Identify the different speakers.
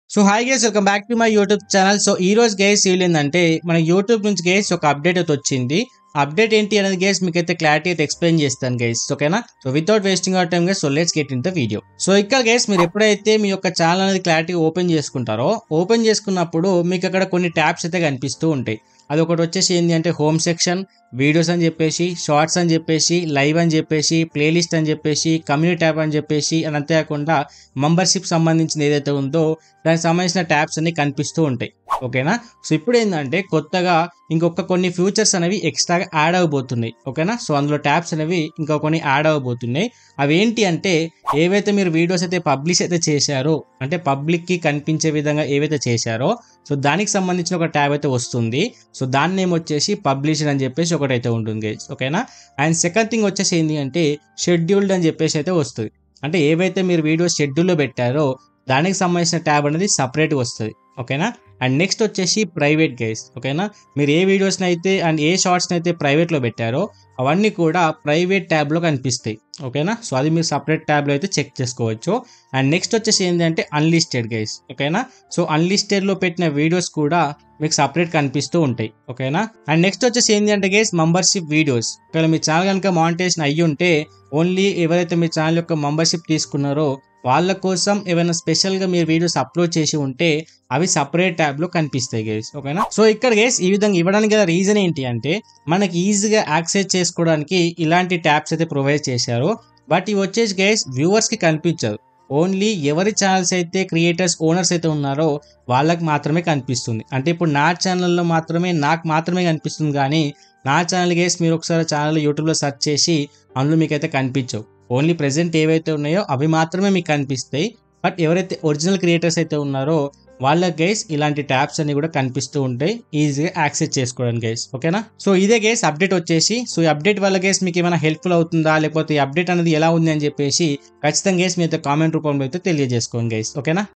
Speaker 1: So hi guys welcome back to my YouTube channel so ఈ రోజు gas ఏంటంటే మన యూట్యూబ్ నుంచి గేస్ ఒక అప్డేట్ అయితే వచ్చింది అప్డేట్ ఏంటి అనేది గేస్ మీకు అయితే క్లారిటీ అయితే ఎక్స్ప్లెయిన్ చేస్తాను గైస్ ఓకేనా so without wasting our time guys so let's get in the video so ఇక్కడ గేస్ మీరు ఎప్పుడైతే మీ యొక్క ఛానల్ అనేది క్లారిటీ ఓపెన్ చేసుకుంటారో ఓపెన్ చేసుకున్నప్పుడు మీకు అక్కడ కొన్ని ట్యాబ్స్ అయితే కనిపిస్తూ ఉంటాయి అది ఒకటి వచ్చేసి ఏంటి అంటే హోమ్ సెక్షన్ వీడియోస్ అని చెప్పేసి షార్ట్స్ అని చెప్పేసి లైవ్ అని చెప్పేసి ప్లేలిస్ట్ అని చెప్పేసి కమ్యూనిటీ ట్యాబ్ అని చెప్పేసి అని అంతేకాకుండా మెంబర్షిప్ సంబంధించిన ఏదైతే ఉందో దానికి సంబంధించిన ట్యాబ్స్ అన్ని కనిపిస్తూ ఉంటాయి ఓకేనా సో ఇప్పుడు ఏంటంటే కొత్తగా ఇంకొక కొన్ని ఫ్యూచర్స్ అనేవి ఎక్స్ట్రాగా యాడ్ అవ్వబోతున్నాయి ఓకేనా సో అందులో ట్యాబ్స్ అనేవి ఇంకా కొన్ని యాడ్ అవ్వబోతున్నాయి అవి ఏంటి అంటే ఏవైతే మీరు వీడియోస్ అయితే పబ్లిష్ అయితే చేశారో అంటే పబ్లిక్కి కనిపించే విధంగా ఏవైతే చేశారో సో దానికి సంబంధించిన ఒక ట్యాబ్ అయితే వస్తుంది సో దాని నేమ్ వచ్చేసి పబ్లిషర్ అని చెప్పేసి ఒకటైతే ఉంటుంది guys. ఓకేనా అండ్ సెకండ్ థింగ్ వచ్చేసి ఏంటి అంటే షెడ్యూల్డ్ అని చెప్పేసి అయితే వస్తుంది అంటే ఏవైతే మీరు వీడియోస్ షెడ్యూల్లో పెట్టారో దానికి సంబంధించిన ట్యాబ్ అనేది సపరేట్గా వస్తుంది ఓకేనా అండ్ నెక్స్ట్ వచ్చేసి ప్రైవేట్ గైస్ ఓకేనా మీరు ఏ వీడియోస్ని అయితే అండ్ ఏ షార్ట్స్ని అయితే ప్రైవేట్లో పెట్టారో అవన్నీ కూడా ప్రైవేట్ ట్యాబ్లో కనిపిస్తాయి ఓకేనా సో అది మీరు సపరేట్ ట్యాబ్లో అయితే చెక్ చేసుకోవచ్చు అండ్ నెక్స్ట్ వచ్చేసి ఏంటంటే అన్లిస్టెడ్ గైస్ ఓకేనా సో అన్లిస్టెడ్లో పెట్టిన వీడియోస్ కూడా మీకు సపరేట్ కనిపిస్తూ ఉంటాయి ఓకేనా అండ్ నెక్స్ట్ వచ్చేసి ఏంటి అంటే గైస్ మెంబర్షిప్ వీడియోస్ ఒకవేళ మీ ఛానల్ కనుక మానిటేషన్ అయ్యి ఉంటే ఓన్లీ ఎవరైతే మీ ఛానల్ యొక్క మెంబర్షిప్ తీసుకున్నారో వాళ్ళ కోసం ఏమైనా స్పెషల్గా మీరు వీడియోస్ అప్లోడ్ చేసి ఉంటే అవి సపరేట్ ట్యాబ్లో కనిపిస్తాయి గైస్ ఓకేనా సో ఇక్కడ గైస్ ఈ విధంగా ఇవ్వడానికి గల రీజన్ ఏంటి అంటే మనకి ఈజీగా యాక్సెస్ చేసుకోవడానికి ఇలాంటి ట్యాబ్స్ అయితే ప్రొవైడ్ చేశారు బట్ ఇవి వచ్చేసి గైస్ వ్యూవర్స్కి కనిపించదు ఓన్లీ ఎవరి ఛానల్స్ అయితే క్రియేటర్స్ ఓనర్స్ అయితే ఉన్నారో వాళ్ళకి మాత్రమే కనిపిస్తుంది అంటే ఇప్పుడు నా ఛానల్లో మాత్రమే నాకు మాత్రమే కనిపిస్తుంది కానీ నా ఛానల్ గేస్ మీరు ఒకసారి ఛానల్ యూట్యూబ్లో సెర్చ్ చేసి అందులో మీకైతే కనిపించవు ఓన్లీ ప్రెసెంట్ ఏవైతే ఉన్నాయో అవి మాత్రమే మీకు కనిపిస్తాయి బట్ ఎవరైతే ఒరిజినల్ క్రియేటర్స్ అయితే ఉన్నారో వాళ్ళ గైస్ ఇలాంటి ట్యాబ్స్ అన్ని కూడా కనిపిస్తూ ఉంటాయి ఈజీగా యాక్సెస్ చేసుకోవడానికి గైస్ ఓకేనా సో ఇదే గైస్ అప్డేట్ వచ్చేసి సో ఈ అప్డేట్ వల్ల గైస్ మీకు ఏమైనా హెల్ప్ఫుల్ అవుతుందా లేకపోతే ఈ అప్డేట్ అనేది ఎలా ఉంది అని చెప్పేసి ఖచ్చితంగా గైస్ మీ అయితే కామెంట్ రూపంలో అయితే తెలియజేసుకోండి గైస్ ఓకేనా